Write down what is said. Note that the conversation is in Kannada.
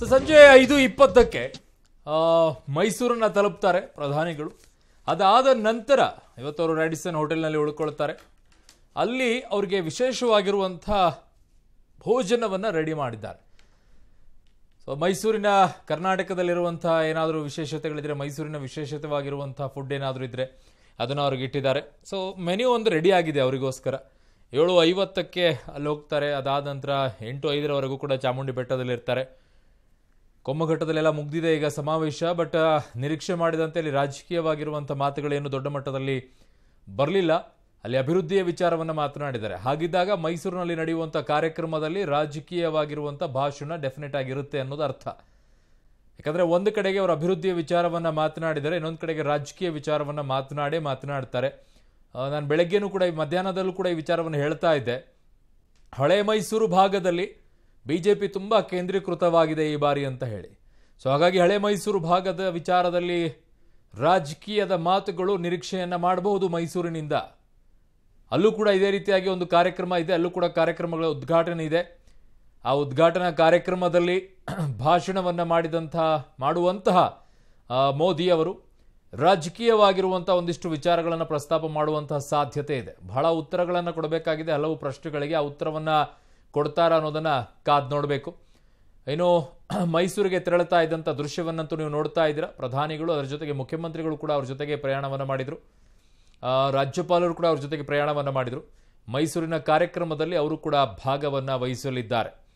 ಸೊ ಸಂಜೆ ಐದು ಇಪ್ಪತ್ತಕ್ಕೆ ಆ, ಮೈಸೂರನ್ನ ತಲುಪ್ತಾರೆ ಪ್ರಧಾನಿಗಳು ಅದಾದ ನಂತರ ಇವತ್ತು ಅವರು ರ್ಯಾಡಿಸನ್ ಹೋಟೆಲ್ನಲ್ಲಿ ಉಳ್ಕೊಳ್ತಾರೆ ಅಲ್ಲಿ ಅವರಿಗೆ ವಿಶೇಷವಾಗಿರುವಂಥ ಭೋಜನವನ್ನು ರೆಡಿ ಮಾಡಿದ್ದಾರೆ ಸೊ ಮೈಸೂರಿನ ಕರ್ನಾಟಕದಲ್ಲಿರುವಂಥ ಏನಾದರೂ ವಿಶೇಷತೆಗಳಿದ್ರೆ ಮೈಸೂರಿನ ವಿಶೇಷತೆವಾಗಿರುವಂಥ ಫುಡ್ ಏನಾದರೂ ಇದ್ದರೆ ಅದನ್ನು ಅವ್ರಿಗೆ ಇಟ್ಟಿದ್ದಾರೆ ಸೊ ಮೆನ್ಯೂ ಒಂದು ರೆಡಿ ಆಗಿದೆ ಅವರಿಗೋಸ್ಕರ ಏಳು ಐವತ್ತಕ್ಕೆ ಅಲ್ಲಿ ಹೋಗ್ತಾರೆ ಅದಾದ ನಂತರ ಎಂಟು ಐದರವರೆಗೂ ಕೂಡ ಚಾಮುಂಡಿ ಬೆಟ್ಟದಲ್ಲಿ ಇರ್ತಾರೆ ಕೊಮ್ಮಘಟ್ಟದಲ್ಲೆಲ್ಲ ಮುಗ್ದಿದೆ ಈಗ ಸಮಾವೇಶ ಬಟ್ ನಿರೀಕ್ಷೆ ಮಾಡಿದಂತೆ ಅಲ್ಲಿ ರಾಜಕೀಯವಾಗಿರುವಂಥ ಮಾತುಗಳೇನು ದೊಡ್ಡ ಮಟ್ಟದಲ್ಲಿ ಬರಲಿಲ್ಲ ಅಲ್ಲಿ ಅಭಿವೃದ್ಧಿಯ ವಿಚಾರವನ್ನು ಮಾತನಾಡಿದ್ದಾರೆ ಹಾಗಿದ್ದಾಗ ಮೈಸೂರಿನಲ್ಲಿ ನಡೆಯುವಂಥ ಕಾರ್ಯಕ್ರಮದಲ್ಲಿ ರಾಜಕೀಯವಾಗಿರುವಂಥ ಭಾಷಣ ಡೆಫಿನೆಟ್ ಆಗಿರುತ್ತೆ ಅನ್ನೋದು ಅರ್ಥ ಯಾಕಂದ್ರೆ ಒಂದು ಕಡೆಗೆ ಅವರು ಅಭಿವೃದ್ಧಿಯ ವಿಚಾರವನ್ನ ಮಾತನಾಡಿದರೆ ಇನ್ನೊಂದು ಕಡೆಗೆ ರಾಜಕೀಯ ವಿಚಾರವನ್ನ ಮಾತನಾಡೇ ಮಾತನಾಡ್ತಾರೆ ನಾನು ಬೆಳಗ್ಗೆನೂ ಕೂಡ ಈ ಮಧ್ಯಾಹ್ನದಲ್ಲೂ ಕೂಡ ಈ ವಿಚಾರವನ್ನು ಹೇಳ್ತಾ ಇದ್ದೆ ಹಳೆ ಮೈಸೂರು ಭಾಗದಲ್ಲಿ ಬಿಜೆಪಿ ತುಂಬಾ ಕೇಂದ್ರೀಕೃತವಾಗಿದೆ ಈ ಬಾರಿ ಅಂತ ಹೇಳಿ ಸೊ ಹಾಗಾಗಿ ಹಳೆ ಮೈಸೂರು ಭಾಗದ ವಿಚಾರದಲ್ಲಿ ರಾಜಕೀಯದ ಮಾತುಗಳು ನಿರೀಕ್ಷೆಯನ್ನ ಮಾಡಬಹುದು ಮೈಸೂರಿನಿಂದ ಅಲ್ಲೂ ಕೂಡ ಇದೇ ರೀತಿಯಾಗಿ ಒಂದು ಕಾರ್ಯಕ್ರಮ ಇದೆ ಅಲ್ಲೂ ಕೂಡ ಕಾರ್ಯಕ್ರಮಗಳ ಉದ್ಘಾಟನೆ ಇದೆ ಆ ಉದ್ಘಾಟನಾ ಕಾರ್ಯಕ್ರಮದಲ್ಲಿ ಭಾಷಣವನ್ನು ಮಾಡಿದಂತಹ ಮಾಡುವಂತಹ ಆ, ಮೋದಿ ಅವರು ರಾಜಕೀಯವಾಗಿರುವಂಥ ಒಂದಿಷ್ಟು ವಿಚಾರಗಳನ್ನು ಪ್ರಸ್ತಾಪ ಮಾಡುವಂತಹ ಸಾಧ್ಯತೆ ಇದೆ ಬಹಳ ಉತ್ತರಗಳನ್ನು ಕೊಡಬೇಕಾಗಿದೆ ಹಲವು ಪ್ರಶ್ನೆಗಳಿಗೆ ಆ ಉತ್ತರವನ್ನು ಕೊಡ್ತಾರ ಅನ್ನೋದನ್ನ ಕಾದ್ ನೋಡಬೇಕು ಇನ್ನು ಮೈಸೂರಿಗೆ ತೆರಳುತ್ತಾ ಇದ್ದಂಥ ದೃಶ್ಯವನ್ನಂತೂ ನೀವು ನೋಡ್ತಾ ಇದ್ದೀರಾ ಪ್ರಧಾನಿಗಳು ಅದರ ಜೊತೆಗೆ ಮುಖ್ಯಮಂತ್ರಿಗಳು ಕೂಡ ಅವ್ರ ಜೊತೆಗೆ ಪ್ರಯಾಣವನ್ನು ಮಾಡಿದರು ಆ, ರಾಜ್ಯಪಾಲರು ಕೂಡ ಅವ್ರ ಜೊತೆಗೆ ಪ್ರಯಾಣವನ್ನು ಮಾಡಿದರು ಮೈಸೂರಿನ ಕಾರ್ಯಕ್ರಮದಲ್ಲಿ ಅವರು ಕೂಡ ಭಾಗವನ್ನು ವಹಿಸಲಿದ್ದಾರೆ